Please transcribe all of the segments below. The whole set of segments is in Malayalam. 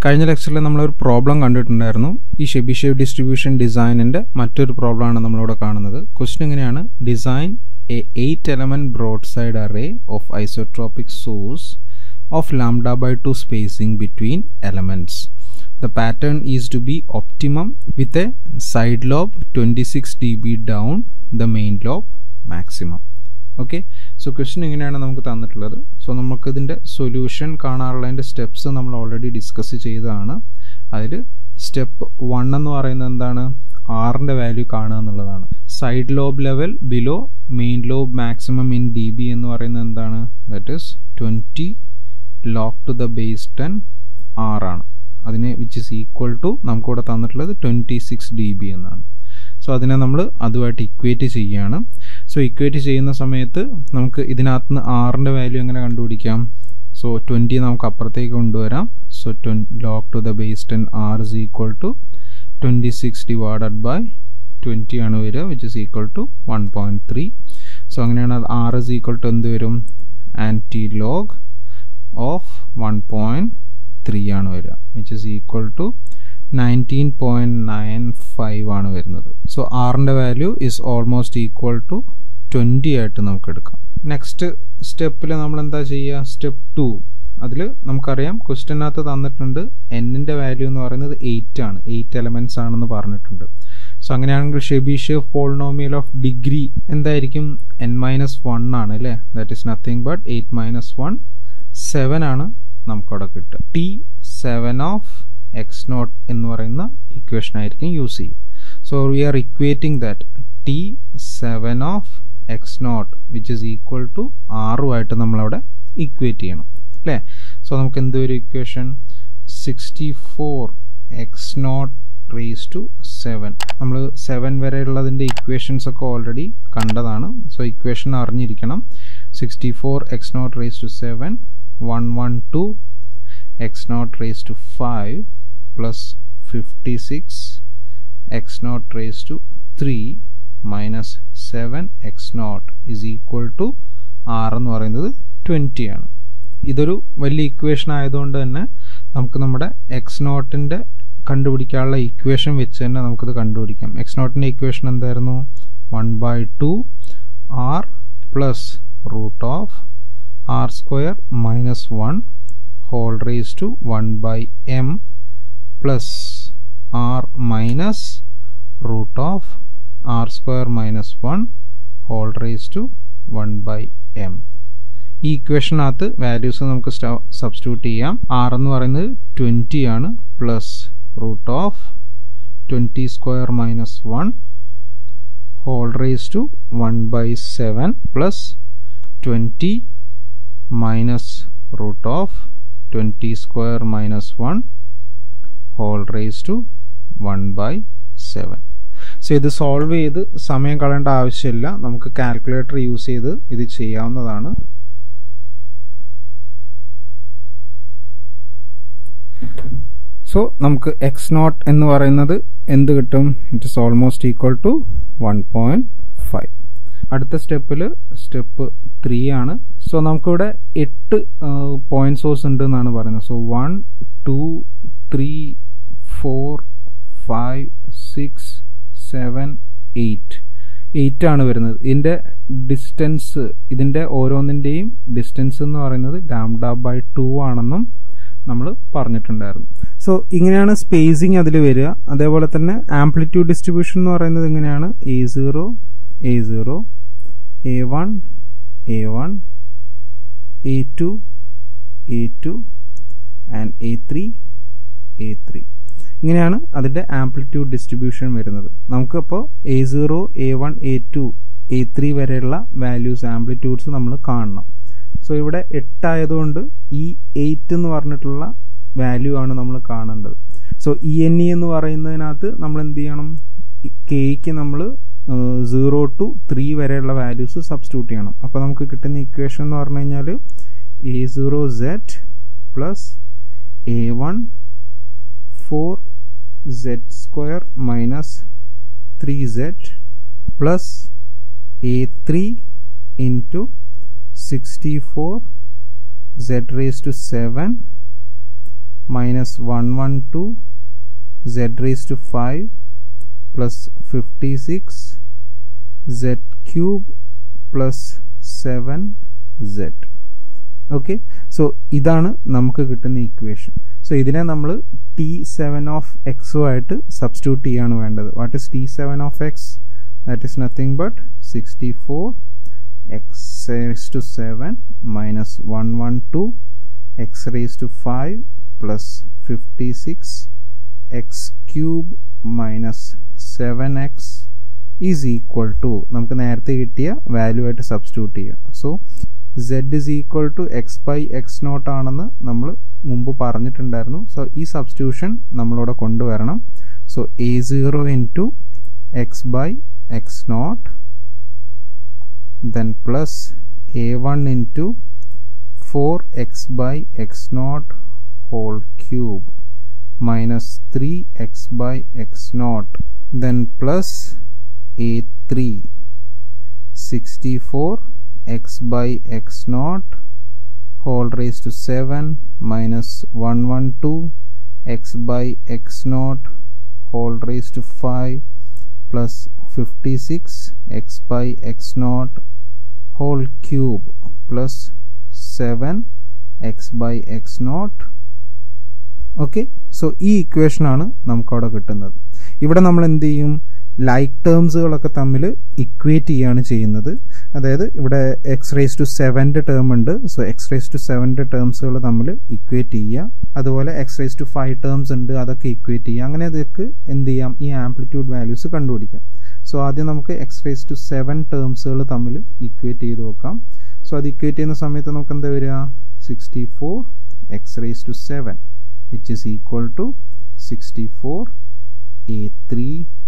കഴിഞ്ഞ ലെക്ചറിൽ നമ്മളൊരു പ്രോബ്ലം കണ്ടിട്ടുണ്ടായിരുന്നു ഈ ഷെബിഷേവ് ഡിസ്ട്രിബ്യൂഷൻ ഡിസൈനിൻ്റെ മറ്റൊരു പ്രോബ്ലമാണ് നമ്മളിവിടെ കാണുന്നത് ക്വസ്റ്റ്യൻ ഇങ്ങനെയാണ് design a eight element broadside array of isotropic source of lambda by two spacing between elements The pattern is to be optimum with a side lobe 26 dB down, the main lobe maximum. Okay so question ഇങ്ങനെയാണ് നമുക്ക് തന്നിട്ടുള്ളത് സോ നമുക്ക് ഇതിൻ്റെ സൊല്യൂഷൻ കാണാനുള്ളതിൻ്റെ സ്റ്റെപ്സ് നമ്മൾ ഓൾറെഡി ഡിസ്കസ് ചെയ്തതാണ് അതിൽ സ്റ്റെപ്പ് വൺ എന്ന് പറയുന്നത് എന്താണ് ആറിൻ്റെ വാല്യൂ കാണുക എന്നുള്ളതാണ് side lobe level below main lobe maximum in D B എന്ന് പറയുന്നത് എന്താണ് that is twenty log to the base ten ആറാണ് അതിനെ വിച്ച് ഇസ് ഈക്വൽ ടു നമുക്കിവിടെ തന്നിട്ടുള്ളത് ട്വൻറ്റി സിക്സ് ഡി ബി എന്നാണ് സോ അതിനെ നമ്മൾ അതുമായിട്ട് ഇക്വേറ്റ് ചെയ്യുകയാണ് സോ ഇക്വേറ്റ് ചെയ്യുന്ന സമയത്ത് നമുക്ക് ഇതിനകത്ത് നിന്ന് ആറിൻ്റെ വാല്യൂ എങ്ങനെ കണ്ടുപിടിക്കാം സോ ട്വൻറ്റി നമുക്ക് അപ്പുറത്തേക്ക് കൊണ്ടുവരാം so twenty log to the base ten R is equal to twenty six divided by twenty ആണ് വരിക which is equal to one point three so അങ്ങനെയാണ് ആർ ഇസ് ഈക്വൽ ടു എന്ത് വരും antilog of one point three ആണ് വരിക which is equal to nineteen point nine five ആണ് വരുന്നത് സോ ആറിൻ്റെ value is almost equal to twenty ആയിട്ട് നമുക്ക് എടുക്കാം നെക്സ്റ്റ് സ്റ്റെപ്പിൽ നമ്മൾ എന്താ ചെയ്യുക സ്റ്റെപ്പ് ടു അതിൽ നമുക്കറിയാം ക്വസ്റ്റ്യനകത്ത് തന്നിട്ടുണ്ട് എന്നിൻ്റെ വാല്യൂ എന്ന് പറയുന്നത് എയ്റ്റ് ആണ് എയ്റ്റ് എലമെൻറ്റ്സ് ആണെന്ന് പറഞ്ഞിട്ടുണ്ട് സോ അങ്ങനെയാണെങ്കിൽ ഷെബിഷേവ് പോളിനോമിയൽ ഓഫ് ഡിഗ്രി എന്തായിരിക്കും എൻ മൈനസ് വൺ ആണ് അല്ലേ that is nothing but eight minus one seven ആണ് നമുക്കവിടെ കിട്ടുക T seven of X naught എന്ന് പറയുന്ന ഇക്വേഷൻ ആയിരിക്കും യൂസ് ചെയ്യുക so we are equating that T seven of X naught which is equal to ആറുമായിട്ട് നമ്മളവിടെ ഇക്വേറ്റ് ചെയ്യണം അല്ലേ സോ നമുക്ക് എന്ത് വരും equation sixty four X naught raise to seven നമ്മൾ സെവൻ വരെയുള്ളതിൻ്റെ ഇക്വേഷൻസ് ഒക്കെ ഓൾറെഡി കണ്ടതാണ് സോ ഇക്വേഷൻ അറിഞ്ഞിരിക്കണം sixty four X naught raise to seven 112 x naught raised to 5 plus 56 x naught raised to 3 minus 7 x naught is equal to r എന്ന് പറയുന്നത് ട്വൻറ്റി ആണ് ഇതൊരു വലിയ ഇക്വേഷൻ ആയതുകൊണ്ട് തന്നെ നമുക്ക് നമ്മുടെ എക്സ് നോട്ടിൻ്റെ കണ്ടുപിടിക്കാനുള്ള ഇക്വേഷൻ വെച്ച് തന്നെ നമുക്കിത് കണ്ടുപിടിക്കാം എക്സ് നോട്ടിൻ്റെ ഇക്വേഷൻ എന്തായിരുന്നു one by two R plus root of r square minus 1 whole raised to 1 by m plus r minus root of r square minus 1 whole raised to 1 by m ഈ ഇക്വേഷനകത്ത് വാല്യൂസ് നമുക്ക് സബ്സ്റ്റിറ്റ്യൂട്ട് ചെയ്യാം ആർ എന്ന് പറയുന്നത് ട്വൻറ്റി ആണ് plus root of twenty square minus one whole raise to one by seven plus twenty minus root of 20 square minus 1 whole raised to 1 by 7 so ഇത് സോൾവ് ചെയ്ത് സമയം കളയേണ്ട ആവശ്യമില്ല നമുക്ക് കാൽക്കുലേറ്റർ യൂസ് ചെയ്ത് ഇത് ചെയ്യാവുന്നതാണ് സോ നമുക്ക് എക്സ് നോട്ട് എന്ന് പറയുന്നത് എന്ത് കിട്ടും it is almost equal to one point five അടുത്ത സ്റ്റെപ്പിൽ സ്റ്റെപ്പ് ത്രീ ആണ് സോ നമുക്കിവിടെ എട്ട് പോയിന്റ് സോഴ്സ് ഉണ്ട് എന്നാണ് പറയുന്നത് so one two three four five six seven eight eight ആണ് വരുന്നത് ഇതിൻ്റെ ഡിസ്റ്റൻസ് ഇതിൻ്റെ ഓരോന്നിൻ്റെയും ഡിസ്റ്റൻസ് എന്ന് പറയുന്നത് ലാംഡ ബൈ ടു ആണെന്നും നമ്മൾ പറഞ്ഞിട്ടുണ്ടായിരുന്നു സോ ഇങ്ങനെയാണ് സ്പേസിങ് അതിൽ വരിക അതേപോലെ തന്നെ ആംപ്ലിറ്റ്യൂഡ് ഡിസ്ട്രിബ്യൂഷൻ എന്ന് പറയുന്നത് ഇങ്ങനെയാണ് A zero A zero A one A one A two A two and A three A three ഇങ്ങനെയാണ് അതിൻ്റെ ആംപ്ലിറ്റ്യൂഡ് ഡിസ്ട്രിബ്യൂഷൻ വരുന്നത് നമുക്കിപ്പോൾ A zero A one A two A three വരെയുള്ള വാല്യൂസ് ആംപ്ലിറ്റ്യൂഡ്സ് നമ്മൾ കാണണം സോ ഇവിടെ എട്ടായതുകൊണ്ട് ഈ എയ്റ്റ് എന്ന് പറഞ്ഞിട്ടുള്ള വാല്യൂ ആണ് നമ്മൾ കാണേണ്ടത് സോ ഇ എൻ ഇ എന്ന് പറയുന്നതിനകത്ത് നമ്മൾ എന്ത് ചെയ്യണം കെയ്ക്ക് നമ്മൾ സീറോ ടു ത്രീ വരെയുള്ള വാല്യൂസ് സബ്സ്റ്റിറ്റ്യൂട്ട് ചെയ്യണം അപ്പോൾ നമുക്ക് കിട്ടുന്ന ഇക്വേഷൻ എന്ന് പറഞ്ഞു കഴിഞ്ഞാൽ A zero Z plus A one four Z square minus three Z plus A three into sixty four z raised to 7 minus one one two Z raise to five plus fifty six Z cube plus seven Z okay so ഇതാണ് നമുക്ക് കിട്ടുന്ന ഇക്വേഷൻ സോ ഇതിനെ നമ്മൾ ടി സെവൻ ഓഫ് എക്സോ ആയിട്ട് സബ്സ്റ്റിറ്റ്യൂട്ട് ചെയ്യാണ് വേണ്ടത് what is T seven of X that is nothing but sixty four X raise to seven minus one one two X raise to five plus fifty six X cube minus seven X is equal to നമുക്ക് നേരത്തെ കിട്ടിയ വാല്യൂ ആയിട്ട് സബ്സ്റ്റിറ്റ്യൂട്ട് ചെയ്യുക so Z is equal to X by X naught ആണെന്ന് നമ്മൾ മുമ്പ് പറഞ്ഞിട്ടുണ്ടായിരുന്നു സോ ഈ സബ്സ്റ്റിറ്റ്യൂഷൻ നമ്മളിവിടെ കൊണ്ടുവരണം so A zero into X by X naught then plus A one into four X by X naught whole cube minus 3x by x naught then plus a3 64 x by x naught whole raised to 7 minus 112 x by x naught whole raised to 5 plus 56 x by x naught whole cube plus 7 x by x naught okay so ഈ ഇക്വേഷൻ ആണ് നമുക്ക് അവിടെ കിട്ടുന്നത് ഇവിടെ നമ്മൾ എന്ത് ചെയ്യും ലൈക്ക് ടേംസുകളൊക്കെ തമ്മിൽ ഇക്വേറ്റ് ചെയ്യാണ് ചെയ്യുന്നത് അതായത് ഇവിടെ എക്സ് റേസ് ടു സെവൻ്റെ ടേം ഉണ്ട് സോ എക്സ് റേസ് ടു സെവൻ്റെ ടേംസുകൾ തമ്മിൽ ഇക്വേറ്റ് ചെയ്യുക അതുപോലെ X raise to five terms ഉണ്ട് അതൊക്കെ ഇക്വേറ്റ് ചെയ്യുക അങ്ങനെ അതൊക്കെ എന്ത് ചെയ്യാം ഈ ആംപ്ലിറ്റ്യൂഡ് വാല്യൂസ് കണ്ടുപിടിക്കാം സോ ആദ്യം നമുക്ക് എക്സ് റേസ് ടു സെവൻ ടേംസുകൾ തമ്മിൽ ഇക്വേറ്റ് ചെയ്ത് നോക്കാം സോ അത് ഇക്വേറ്റ് ചെയ്യുന്ന സമയത്ത് നമുക്ക് എന്താ വരിക sixty four X raise to seven which is equal to 64 a3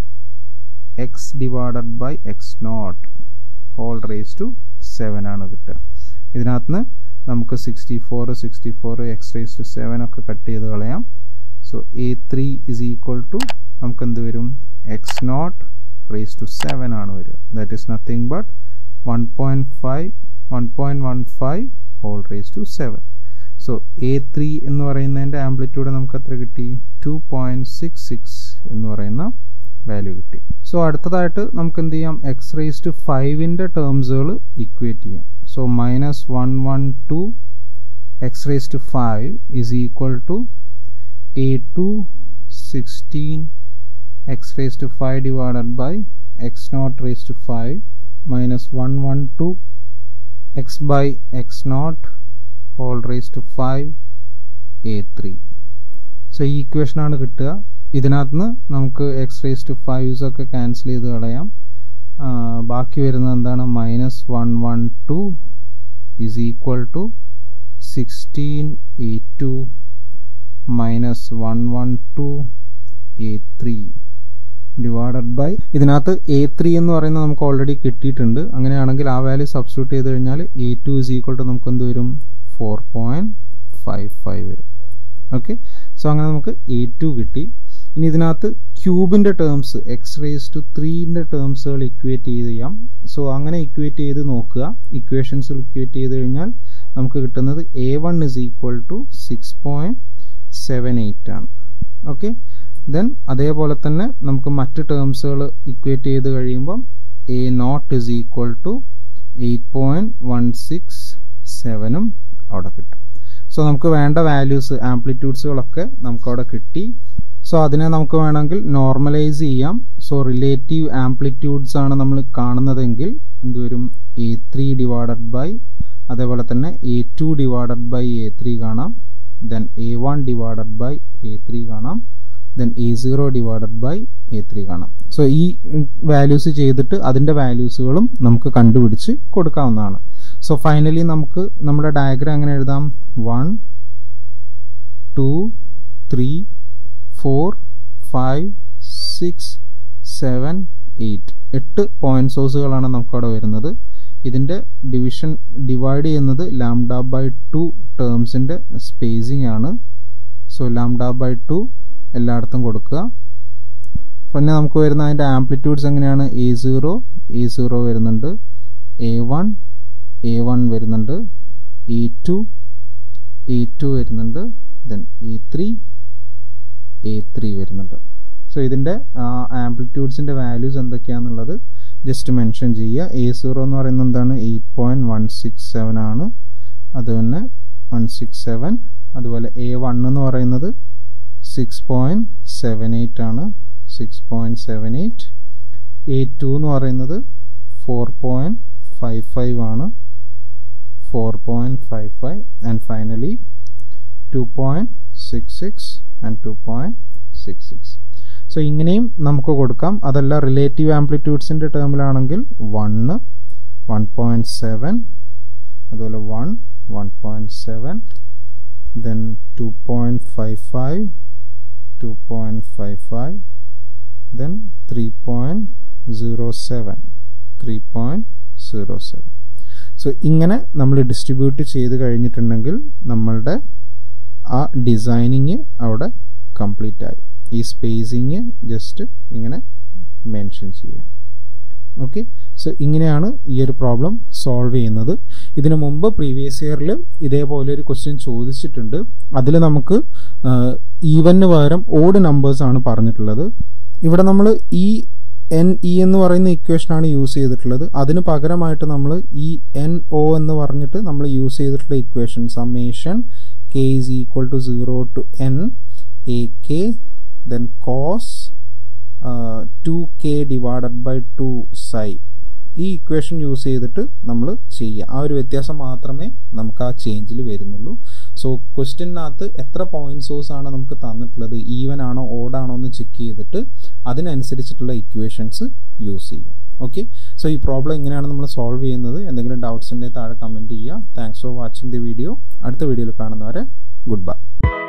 x divided by x naught whole raised to 7 ആണ് കിട്ടുക ഇതിനകത്ത് നിന്ന് നമുക്ക് sixty four sixty four X raise to seven ഒക്കെ കട്ട് ചെയ്ത് കളയാം so A three is equal to നമുക്ക് എന്ത് വരും X naught raise to seven ആണ് വരിക that is nothing but one point five one point one five whole raise to seven so A three എന്ന് പറയുന്നതിൻ്റെ ആംപ്ലിറ്റ്യൂഡ് നമുക്ക് എത്ര കിട്ടി ടു പോയിൻറ്റ് സിക്സ് സിക്സ് എന്ന് പറയുന്ന വാല്യൂ കിട്ടി സോ അടുത്തതായിട്ട് നമുക്ക് എന്ത് ചെയ്യാം എക്സ് റേസ് ടു ഫൈവിൻ്റെ ടേംസുകൾ ഇക്വേറ്റ് ചെയ്യാം so minus one one two X raise to five is equal to A two sixteen X raise to five divided by X naught raise to five minus one one two X by X naught whole raise to five A three so ഈ ഇക്വേഷനാണ് കിട്ടുക ഇതിനകത്ത് നിന്ന് നമുക്ക് എക്സ് റേസ് ടു ഫൈവ്സ് ഒക്കെ ക്യാൻസൽ ചെയ്ത് കളയാം ബാക്കി വരുന്നത് എന്താണ് minus one one two is equal to sixteen A two minus one one two A three divided by ഇതിനകത്ത് എ ത്രീ എന്ന് പറയുന്നത് നമുക്ക് ഓൾറെഡി കിട്ടിയിട്ടുണ്ട് അങ്ങനെയാണെങ്കിൽ ആ വാല്യൂ സബ്സ്റ്റിറ്റ്യൂട്ട് ചെയ്ത് കഴിഞ്ഞാൽ A two is equal to നമുക്ക് എന്ത് വരും ഫോർ പോയിന്റ് ഫൈവ് ഫൈവ് വരും ഓക്കെ സോ അങ്ങനെ നമുക്ക് എ ടു കിട്ടി ഇനി ഇതിനകത്ത് ക്യൂബിന്റെ ടേംസ് എക്സ് റേസ് ടു ത്രീന്റെ ടേംസുകൾ ഇക്വേറ്റ് ചെയ്ത് ചെയ്യാം സോ അങ്ങനെ ഇക്വേറ്റ് ചെയ്ത് നോക്കുക ഇക്വേഷൻസ് ഇക്വേറ്റ് ചെയ്ത് കഴിഞ്ഞാൽ നമുക്ക് കിട്ടുന്നത് A one is equal to six point seven eight ആണ് ഓക്കെ ദെൻ അതേപോലെ തന്നെ നമുക്ക് മറ്റ് ടേംസുകൾ ഇക്വേറ്റ് ചെയ്ത് കഴിയുമ്പം A naught is equal to eight point one six സെവനും അവിടെ കിട്ടും സോ നമുക്ക് വേണ്ട വാല്യൂസ് ആംപ്ലിറ്റ്യൂഡ്സുകളൊക്കെ നമുക്ക് അവിടെ കിട്ടി സോ അതിനെ നമുക്ക് വേണമെങ്കിൽ നോർമലൈസ് ചെയ്യാം സോ റിലേറ്റീവ് ആംപ്ലിറ്റ്യൂഡ്സ് ആണ് നമ്മൾ കാണുന്നതെങ്കിൽ എന്തുവരും എ ത്രീ ഡിവൈഡഡ് ബൈ അതേപോലെ തന്നെ A two divided by A three കാണാം then A one divided by A three കാണാം then A zero divided by A three കാണാം സോ ഈ വാല്യൂസ് ചെയ്തിട്ട് അതിന്റെ വാല്യൂസുകളും നമുക്ക് കണ്ടുപിടിച്ച് കൊടുക്കാവുന്നതാണ് സോ ഫൈനലി നമുക്ക് നമ്മുടെ ഡയഗ്രാം എങ്ങനെ എഴുതാം one two three four five six seven eight എട്ട് പോയിന്റ് സോഴ്സുകളാണ് നമുക്കവിടെ വരുന്നത് ഇതിന്റെ ഡിവിഷൻ ഡിവൈഡ് ചെയ്യുന്നത് ലാംഡ ബൈ ടു ടേംസിന്റെ സ്പേസിംഗ് ആണ് സോ ലാംഡ ബൈ ടു എല്ലായിടത്തും കൊടുക്കുക പിന്നെ നമുക്ക് വരുന്ന അതിന്റെ ആംപ്ലിറ്റ്യൂഡ്സ് എങ്ങനെയാണ് എ സീറോ എ സീറോ വരുന്നുണ്ട് എ വൺ എ വൺ വരുന്നുണ്ട് എ ടു എ ടു വരുന്നുണ്ട് then A three A three വരുന്നുണ്ട് സോ ഇതിൻ്റെ ആംപ്ലിറ്റ്യൂഡ്സിൻ്റെ വാല്യൂസ് എന്തൊക്കെയാണെന്നുള്ളത് ജസ്റ്റ് മെൻഷൻ ചെയ്യുക എ സീറോ എന്ന് പറയുന്നത് എന്താണ് eight point one six seven ആണ് അത് തന്നെ വൺ സിക്സ് സെവൻ അതുപോലെ എ വൺ എന്ന് പറയുന്നത് സിക്സ് പോയിൻറ്റ് സെവൻ എയ്റ്റ് ആണ് six point seven eight A two എന്ന് പറയുന്നത് ഫോർ പോയിൻറ്റ് ഫൈവ് ഫൈവ് ആണ് four point five five and finally two point six six and two point six six so ഇങ്ങനെയും നമുക്ക് കൊടുക്കാം അതല്ല റിലേറ്റീവ് ആംപ്ലിറ്റ്യൂഡ്സിൻ്റെ ടേമിലാണെങ്കിൽ വണ്ണ് വൺ പോയിൻറ്റ് സെവൻ അതുപോലെ one one point seven then to point five five two point five five then three point zero seven three point zero seven so ഇങ്ങനെ നമ്മൾ ഡിസ്ട്രിബ്യൂട്ട് ചെയ്ത് കഴിഞ്ഞിട്ടുണ്ടെങ്കിൽ നമ്മളുടെ ആ ഡിസൈനിങ് അവിടെ കംപ്ലീറ്റ് ആയി ഈ സ്പേസിങ് ജസ്റ്റ് ഇങ്ങനെ മെൻഷൻ ചെയ്യാം ഓക്കെ സോ ഇങ്ങനെയാണ് ഈ ഒരു പ്രോബ്ലം സോൾവ് ചെയ്യുന്നത് ഇതിനു മുമ്പ് പ്രീവിയസ് ഇയറിൽ ഇതേപോലെ ഒരു ക്വസ്റ്റ്യൻ ചോദിച്ചിട്ടുണ്ട് അതിൽ നമുക്ക് ഈവന് പകരം ഓഡ് നമ്പേഴ്സ് ആണ് പറഞ്ഞിട്ടുള്ളത് ഇവിടെ നമ്മൾ ഈ എൻ ഇ എന്ന് പറയുന്ന ഇക്വേഷൻ ആണ് യൂസ് ചെയ്തിട്ടുള്ളത് അതിന് പകരമായിട്ട് നമ്മൾ ഈ എൻ ഒ എന്ന് പറഞ്ഞിട്ട് നമ്മൾ യൂസ് ചെയ്തിട്ടുള്ള equation summation K is equal to zero to N A K then cos two K divided by two psi ഈ ഇക്വേഷൻ യൂസ് ചെയ്തിട്ട് നമ്മൾ ചെയ്യുക ആ ഒരു വ്യത്യാസം മാത്രമേ നമുക്ക് ആ ചേഞ്ചിൽ വരുന്നുള്ളൂ സോ ക്വസ്റ്റ്യനകത്ത് എത്ര പോയിന്റ് സോഴ്സ് ആണ് നമുക്ക് തന്നിട്ടുള്ളത് ഈവൻ ആണോ ഓഡ് ആണോ എന്ന് ചെക്ക് ചെയ്തിട്ട് അതിനനുസരിച്ചിട്ടുള്ള ഇക്വേഷൻസ് യൂസ് ചെയ്യാം ഓക്കെ സോ ഈ പ്രോബ്ലം എങ്ങനെയാണ് നമ്മൾ സോൾവ് ചെയ്യുന്നത് എന്തെങ്കിലും ഡൗട്ട്സ് ഉണ്ടെങ്കിൽ താഴെ കമൻറ്റ് ചെയ്യുക thanks for watching the video അടുത്ത വീഡിയോയിൽ കാണുന്നവരെ ഗുഡ് ബൈ